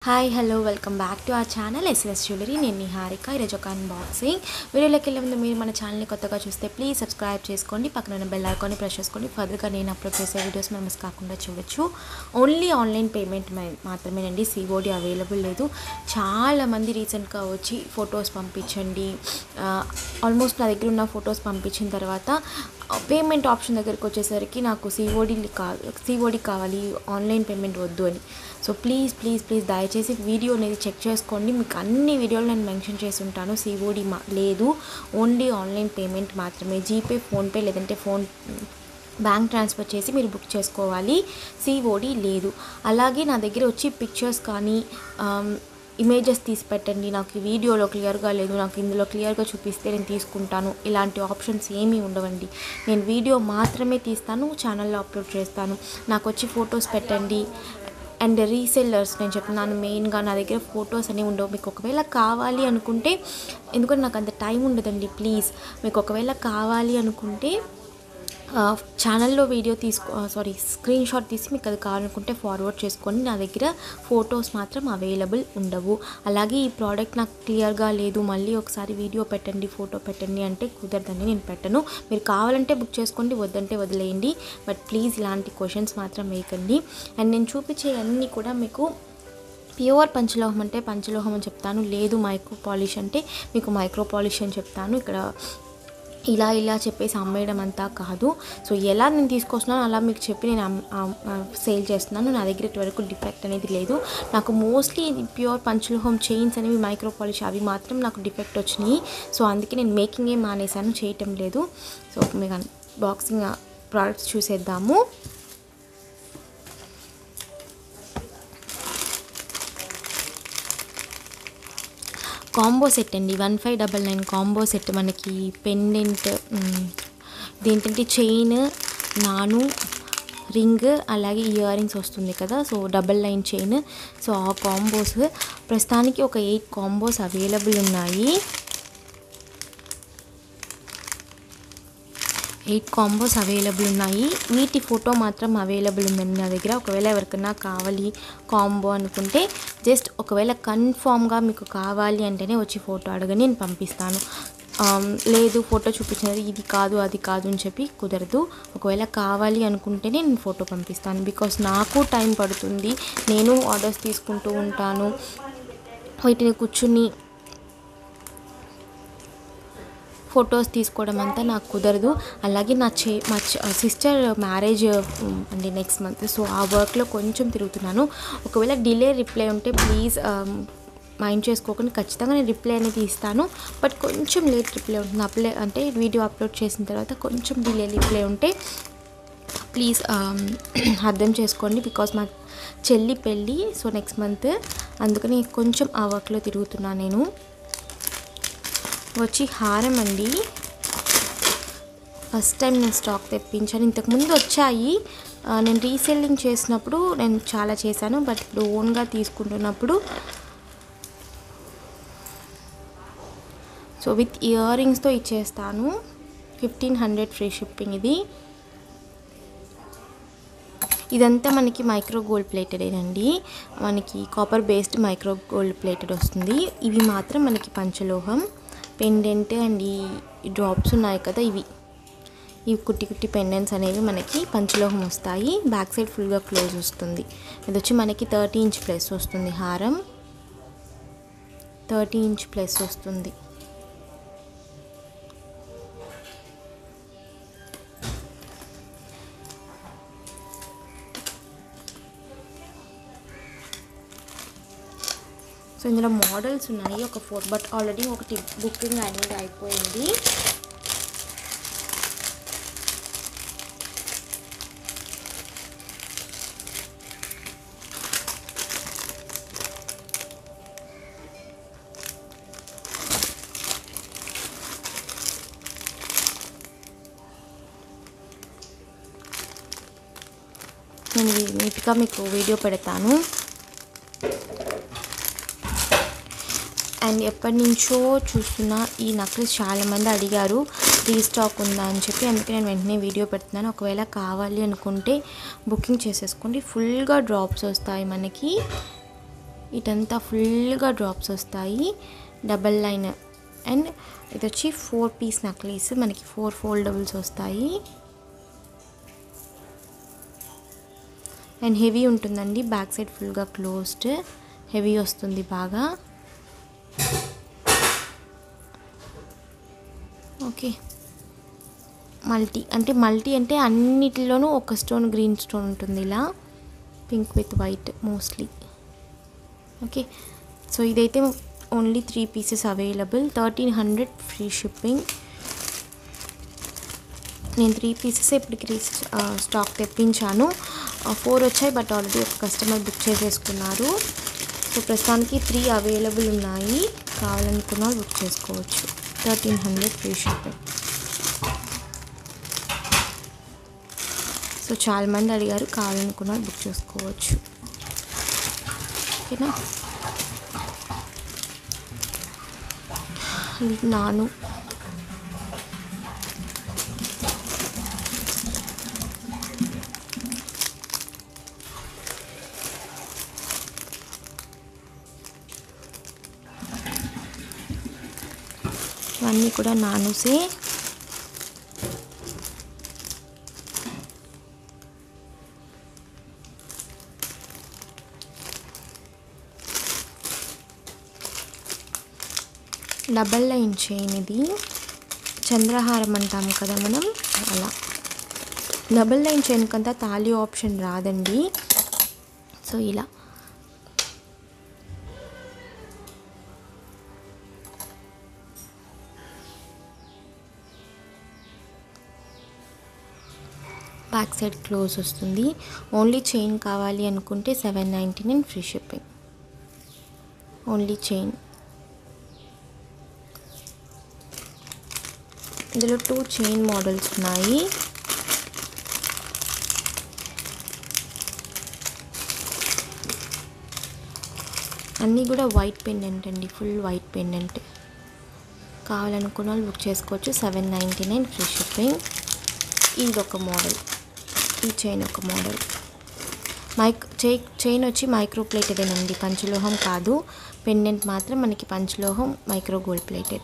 hi hello welcome back to our channel SS jewellery నేను నిహారిక ఈరోజు ఒక అన్బాక్సింగ్ వీడియోలోకి వెళ్ళే ముందు మీరు మన ఛానల్ని కొత్తగా చూస్తే ప్లీజ్ సబ్స్క్రైబ్ చేసుకోండి పక్కన ఉన్న బెల్ ఐకాన్ని ప్రెస్ చేసుకోండి ఫర్దర్గా నేను అప్లోడ్ చేసే వీడియోస్ మేము మిస్ కాకుండా చూడొచ్చు ఓన్లీ ఆన్లైన్ పేమెంట్ మాత్రమేనండి సిఓడి అవైలబుల్ లేదు చాలామంది రీసెంట్గా వచ్చి ఫొటోస్ పంపించండి ఆల్మోస్ట్ నా దగ్గర ఉన్న ఫొటోస్ పంపించిన తర్వాత పేమెంట్ ఆప్షన్ దగ్గరికి వచ్చేసరికి నాకు సిఓడి కా సిఓడి కావాలి ఆన్లైన్ పేమెంట్ వద్దు అని సో ప్లీజ్ ప్లీజ్ ప్లీజ్ దయచేసి వీడియో అనేది చెక్ చేసుకోండి మీకు అన్ని వీడియోలు నేను మెన్షన్ చేసి ఉంటాను సిఓడి మా లేదు ఓన్లీ ఆన్లైన్ పేమెంట్ మాత్రమే జీపే ఫోన్పే లేదంటే ఫోన్ బ్యాంక్ ట్రాన్స్ఫర్ చేసి మీరు బుక్ చేసుకోవాలి సిఓడి లేదు అలాగే నా దగ్గర వచ్చి పిక్చర్స్ కానీ ఇమేజెస్ తీసి పెట్టండి నాకు ఈ వీడియోలో క్లియర్గా లేదు నాకు ఇందులో క్లియర్గా చూపిస్తే నేను తీసుకుంటాను ఇలాంటి ఆప్షన్స్ ఏమీ ఉండవండి నేను వీడియో మాత్రమే తీస్తాను ఛానల్లో అప్లోడ్ చేస్తాను నాకు వచ్చి ఫొటోస్ పెట్టండి అండ్ రీసెల్లర్స్ నేను చెప్తున్నాను మెయిన్గా నా దగ్గర ఫొటోస్ అనేవి ఉండవు మీకు ఒకవేళ కావాలి అనుకుంటే ఎందుకంటే నాకు అంత టైం ఉండదండి ప్లీజ్ మీకు ఒకవేళ కావాలి అనుకుంటే ఛానల్లో వీడియో తీసుకో సారీ స్క్రీన్ షాట్ తీసి మీకు అది కావాలనుకుంటే ఫార్వర్డ్ చేసుకోండి నా దగ్గర ఫొటోస్ మాత్రం అవైలబుల్ ఉండవు అలాగే ఈ ప్రోడక్ట్ నాకు క్లియర్గా లేదు మళ్ళీ ఒకసారి వీడియో పెట్టండి ఫోటో పెట్టండి అంటే కుదరదని నేను పెట్టను మీరు కావాలంటే బుక్ చేసుకోండి వద్దంటే వదిలేయండి బట్ ప్లీజ్ ఇలాంటి క్వశ్చన్స్ మాత్రం వేయకండి అండ్ నేను చూపించే అన్నీ కూడా మీకు ప్యూర్ పంచలోహం అంటే పంచలోహం అని చెప్తాను లేదు మైక్రో పాలిష్ అంటే మీకు మైక్రో పాలిష్ అని చెప్తాను ఇక్కడ ఇలా ఇలా చెప్పేసి అమ్మేయడం అంతా కాదు సో ఎలా నేను తీసుకొస్తున్నానో అలా మీకు చెప్పి నేను సేల్ చేస్తున్నాను నా దగ్గర వరకు డిఫెక్ట్ అనేది లేదు నాకు మోస్ట్లీ ప్యూర్ పంచులహోమ్ చైన్స్ అనేవి మైక్రో పాలిష్ అవి మాత్రం నాకు డిఫెక్ట్ వచ్చినాయి సో అందుకే నేను మేకింగ్ ఏం మానేశాను చేయటం లేదు సో మీకు బాక్సింగ్ ప్రోడక్ట్స్ చూసేద్దాము కాంబో సెట్ అండి one five double nine combo set మనకి పెండెంట్ ఇదేంటంటే చైన్ నాను రింగ్ అలాగే ఇయర్ రింగ్స్ వస్తుంది కదా so double line chain so ఆ కాంబోస్ ప్రస్తుతానికి ఒక ఎయిట్ కాంబోస్ అవైలబుల్ ఉన్నాయి ఎయిట్ కాంబోస్ అవైలబుల్ ఉన్నాయి వీటి ఫోటో మాత్రం అవైలబుల్ ఉందండి నా దగ్గర ఒకవేళ ఎవరికైనా కావాలి కాంబో అనుకుంటే జస్ట్ ఒకవేళ కన్ఫామ్గా మీకు కావాలి అంటేనే వచ్చి ఫోటో అడగని నేను పంపిస్తాను లేదు ఫోటో చూపించినది ఇది కాదు అది కాదు అని చెప్పి కుదరదు ఒకవేళ కావాలి అనుకుంటేనే నేను ఫోటో పంపిస్తాను బికాస్ నాకు టైం పడుతుంది నేను ఆర్డర్స్ తీసుకుంటూ ఉంటాను వీటిని కూర్చుని ఫొటోస్ తీసుకోవడం అంతా నాకు కుదరదు అలాగే నా చే మా సిస్టర్ మ్యారేజ్ అండి నెక్స్ట్ మంత్ సో ఆ వర్క్లో కొంచెం తిరుగుతున్నాను ఒకవేళ డిలే రిప్లై ఉంటే ప్లీజ్ మైండ్ చేసుకోకుండా ఖచ్చితంగా నేను రిప్లై అనేది ఇస్తాను బట్ కొంచెం లేట్ రిప్లై ఉంటుంది అప్లై అంటే వీడియో అప్లోడ్ చేసిన తర్వాత కొంచెం డిలే రిప్లై ఉంటే ప్లీజ్ అర్థం చేసుకోండి బికాస్ మా చెల్లి పెళ్ళి సో నెక్స్ట్ మంత్ అందుకని కొంచెం ఆ వర్క్లో తిరుగుతున్నాను నేను వచ్చి హారం అండి ఫస్ట్ టైం నేను స్టాక్ తెప్పించాను ఇంతకుముందు వచ్చాయి నేను రీసెల్లింగ్ చేసినప్పుడు నేను చాలా చేశాను బట్ ఇప్పుడు ఓన్గా తీసుకుంటున్నప్పుడు సో విత్ ఇయర్ రింగ్స్తో ఇచ్చేస్తాను ఫిఫ్టీన్ హండ్రెడ్ ఫ్రీ షిప్పింగ్ ఇది ఇదంతా మనకి మైక్రో గోల్డ్ ప్లేటెడేనండి మనకి copper based micro gold plated వస్తుంది ఇవి మాత్రం మనకి పంచలోహం పెండెంట్ అండ్ ఈ డ్రాప్స్ ఉన్నాయి కదా ఇవి ఇవి కుట్టి కుట్టి పెండెంట్స్ అనేవి మనకి పంచలోహం వస్తాయి బ్యాక్ సైడ్ ఫుల్గా క్లోజ్ వస్తుంది ఇది వచ్చి మనకి థర్టీ ఇంచ్ ప్లస్ వస్తుంది హారం థర్టీ ఇంచ్ ప్లస్ వస్తుంది సో ఇందులో మోడల్స్ ఉన్నాయి ఒక ఫోర్ బట్ ఆల్రెడీ ఒకటి బుకింగ్ అనేది అయిపోయింది నేను నీట్గా మీకు వీడియో పెడతాను అండ్ ఎప్పటి నుంచో చూస్తున్న ఈ నక్లెస్ చాలామంది అడిగారు రీస్టాక్ ఉందా అని చెప్పి అందుకే నేను వెంటనే వీడియో పెడుతున్నాను ఒకవేళ కావాలి అనుకుంటే బుకింగ్ చేసేసుకోండి ఫుల్గా డ్రాప్స్ వస్తాయి మనకి ఇటంతా ఫుల్గా డ్రాప్స్ వస్తాయి డబల్ లైన్ అండ్ ఇది వచ్చి ఫోర్ పీస్ నక్లీస్ మనకి ఫోర్ ఫోల్డబుల్స్ వస్తాయి అండ్ హెవీ ఉంటుందండి బ్యాక్ సైడ్ ఫుల్గా క్లోజ్డ్ హెవీ వస్తుంది బాగా ఓకే మల్టీ అంటే మల్టీ అంటే అన్నిటిలోనూ ఒక స్టోన్ గ్రీన్ స్టోన్ ఉంటుంది ఇలా pink with white mostly okay so ఇదైతే only three pieces available thirteen hundred free shipping నేను త్రీ పీసెస్ ఇప్పటికి స్టాక్ తెప్పించాను ఫోర్ వచ్చాయి బట్ ఆల్రెడీ ఒక కస్టమర్ బుక్ చేసేసుకున్నారు సో ప్రస్తుతానికి త్రీ అవైలబుల్ ఉన్నాయి కావాలనుకున్న వాళ్ళు బుక్ చేసుకోవచ్చు thirteen hundred free shipping so చాలామంది అడిగారు కావాలనుకున్న వాళ్ళు బుక్ చేసుకోవచ్చు ఓకేనా నాను ఇవన్నీ కూడా నానుసే డబల్ లైన్ చైన్ ఇది చంద్రహారం అంటాం కదా మనం అలా డబల్ లైన్ చైన్ కంతా తాళి ఆప్షన్ రాదండి సో ఇలా బ్యాక్ సైడ్ క్లోజ్ వస్తుంది ఓన్లీ చైన్ కావాలి అనుకుంటే seven ninety nine free shipping only chain ఇందులో టూ చైన్ మోడల్స్ ఉన్నాయి అన్నీ కూడా వైట్ పెండెంట్ అండి ఫుల్ వైట్ పెండెంట్ కావాలనుకున్న వాళ్ళు బుక్ చేసుకోవచ్చు seven ninety nine free shipping ఇది ఒక మోడల్ ఈ చైన్ ఒక మోడల్ మైక్ చై చైన్ వచ్చి మైక్రో ప్లేటెడేనండి పంచలోహం కాదు పెండెంట్ మాత్రం మనకి పంచలోహం మైక్రో గోల్డ్ ప్లేటెడ్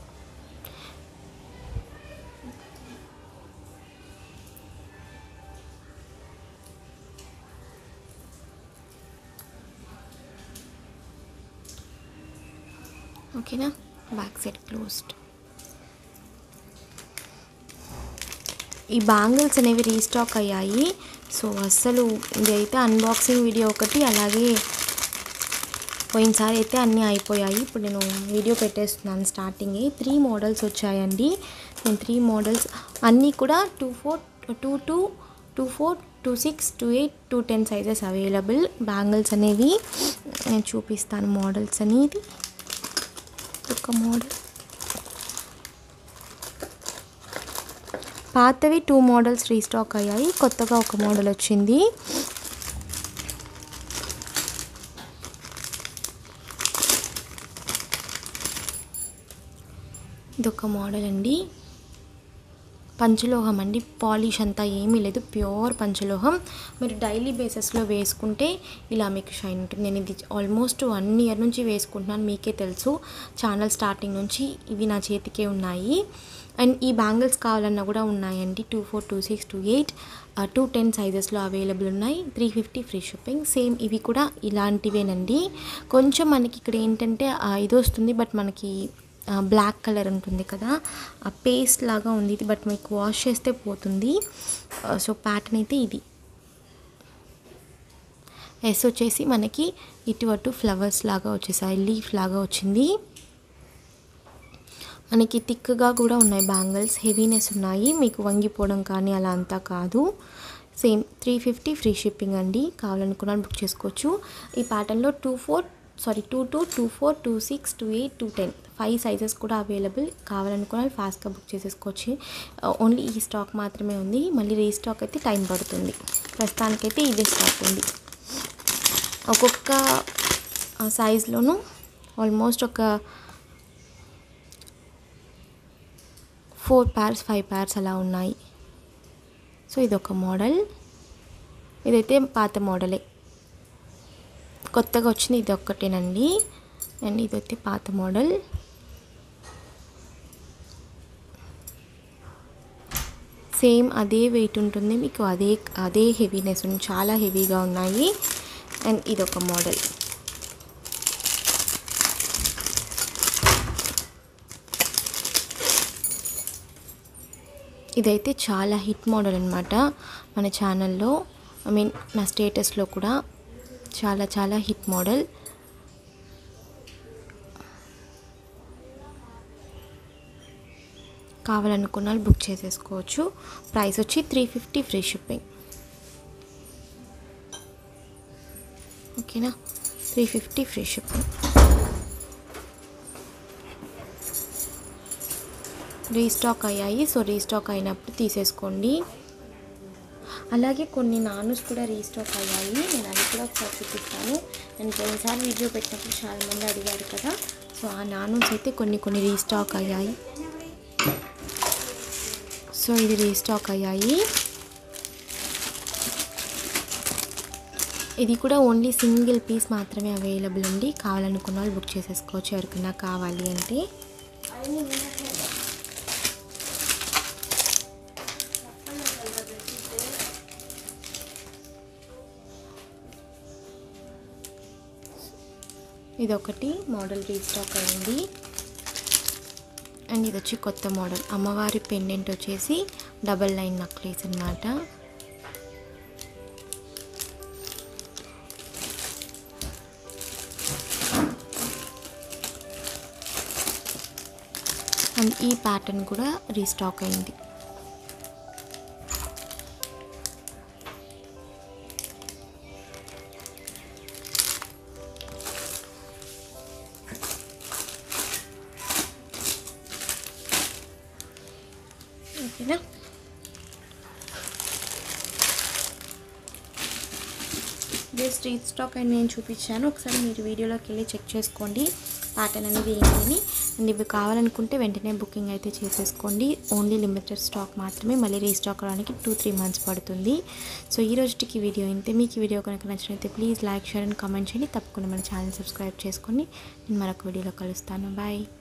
ఓకేనా బ్యాక్ సైడ్ క్లోజ్డ్ ఈ బ్యాంగిల్స్ అనేవి రీస్టాక్ అయ్యాయి సో అస్సలు ఇదైతే అన్బాక్సింగ్ వీడియో ఒకటి అలాగే పోయినసారి అయితే అన్నీ అయిపోయాయి ఇప్పుడు నేను వీడియో పెట్టేస్తున్నాను స్టార్టింగే త్రీ మోడల్స్ వచ్చాయండి నేను త్రీ మోడల్స్ అన్నీ కూడా two four two two two four two six two eight two ten sizes available bangles అనేవి నేను చూపిస్తాను మోడల్స్ అనేది ఒక మోడల్ పాతవి టూ మోడల్స్ రీస్టాక్ అయ్యాయి కొత్తగా ఒక మోడల్ వచ్చింది ఇదొక మోడల్ అండి పంచలోహం అండి పాలిష్ అంతా ఏమీ లేదు ప్యూర్ పంచలోహం మీరు డైలీ బేసిస్లో వేసుకుంటే ఇలా మీకు షైన్ ఉంటుంది నేను ఇది ఆల్మోస్ట్ వన్ ఇయర్ నుంచి వేసుకుంటున్నాను మీకే తెలుసు ఛానల్ స్టార్టింగ్ నుంచి ఇవి నా చేతికే ఉన్నాయి అండ్ ఈ బ్యాంగిల్స్ కావాలన్నా కూడా ఉన్నాయండి two four two six two eight two ten సైజెస్లో అవైలబుల్ ఉన్నాయి three fifty free shipping same ఇవి కూడా ఇలాంటివేనండి కొంచెం మనకి ఇక్కడ ఏంటంటే ఆ, ఇది వస్తుంది బట్ మనకి బ్లాక్ కలర్ ఉంటుంది కదా ఆ పేస్ట్ లాగా ఉంది ఇది బట్ మీకు వాష్ చేస్తే పోతుంది సో ప్యాటర్న్ అయితే ఇది ఎస్ వచ్చేసి మనకి ఇటు అటు ఫ్లవర్స్ లాగా వచ్చేసాయి లీఫ్ లాగా వచ్చింది మనకి థిక్గా కూడా ఉన్నాయి బ్యాంగిల్స్ హెవీనెస్ ఉన్నాయి మీకు వంగిపోవడం కానీ అలా అంతా కాదు same three fifty free shipping అండి కావాలనుకున్న బుక్ చేసుకోవచ్చు ఈ ప్యాటర్న్లో two four sorry two two two four two six two eight two ten five sizes కూడా అవైలబుల్ కావాలనుకున్న వాళ్ళు ఫాస్ట్గా బుక్ చేసేసుకోవచ్చు ఓన్లీ ఈ స్టాక్ మాత్రమే ఉంది మళ్ళీ రీస్టాక్ అయితే టైం పడుతుంది ప్రస్తుతానికైతే ఇదే స్టాక్ ఉంది ఒక్కొక్క సైజులోనూ ఆల్మోస్ట్ ఒక ఫోర్ ప్యార్స్ ఫైవ్ ప్యార్స్ అలా ఉన్నాయి సో ఇదొక మోడల్ ఇదైతే పాత మోడలే కొత్తగా వచ్చింది ఇది ఒక్కటేనండి అండ్ ఇది అయితే పాత మోడల్ సేమ్ అదే వెయిట్ ఉంటుంది మీకు అదే అదే హెవీనెస్ ఉంది చాలా హెవీగా ఉన్నాయి అండ్ ఇదొక మోడల్ ఇదైతే చాలా హిట్ మోడల్ అనమాట మన ఛానల్లో ఐ మీన్ నా స్టేటస్లో కూడా చాలా చాలా హిట్ మోడల్ కావాలనుకున్న వాళ్ళు బుక్ చేసేసుకోవచ్చు ప్రైస్ వచ్చి త్రీ ఫిఫ్టీ ఫ్రీ షిప్పింగ్ ఓకేనా three fifty free shipping restock అయ్యాయి సో రీస్టాక్ అయినప్పుడు తీసేసుకోండి అలాగే కొన్ని నానుస్ కూడా రీస్టాక్ అయ్యాయి నేను అది కూడా ఒకసారి చూపిస్తాను నేను పోయినసారి వీడియో పెట్టినప్పుడు చాలామంది అడిగారు కదా సో ఆ నానుస్ అయితే కొన్ని కొన్ని రీస్టాక్ అయ్యాయి సో ఇది రీస్టాక్ అయ్యాయి ఇది కూడా ఓన్లీ సింగిల్ పీస్ మాత్రమే అవైలబుల్ అండి కావాలనుకున్న వాళ్ళు బుక్ చేసేసుకోవచ్చు ఎవరికైనా కావాలి అంటే ఇది ఒకటి మోడల్ రీస్టాక్ అయింది అండ్ ఇది వచ్చి కొత్త మోడల్ అమ్మవారి పెండెంట్ వచ్చేసి డబల్ లైన్ నక్లీస్ అనమాట అండ్ ఈ ప్యాటర్న్ కూడా రీస్టాక్ అయింది ఓకేనా ఇదే స్ట్రీట్ స్టాక్ అని నేను చూపించాను ఒకసారి మీరు వీడియోలోకి వెళ్ళి చెక్ చేసుకోండి ప్యాటర్న్ అనేది ఏంటని అండ్ ఇవి కావాలనుకుంటే వెంటనే బుకింగ్ అయితే చేసేసుకోండి ఓన్లీ లిమిటెడ్ స్టాక్ మాత్రమే మళ్ళీ రీస్టాక్ అవడానికి టూ త్రీ మంత్స్ పడుతుంది సో ఈ రోజుకి వీడియో ఇంతే మీకు ఈ వీడియో కనుక నచ్చినైతే please like share and comment చేయండి తప్పకుండా మన ఛానల్ సబ్స్క్రైబ్ చేసుకోండి నేను మరొక వీడియోలో కలుస్తాను బాయ్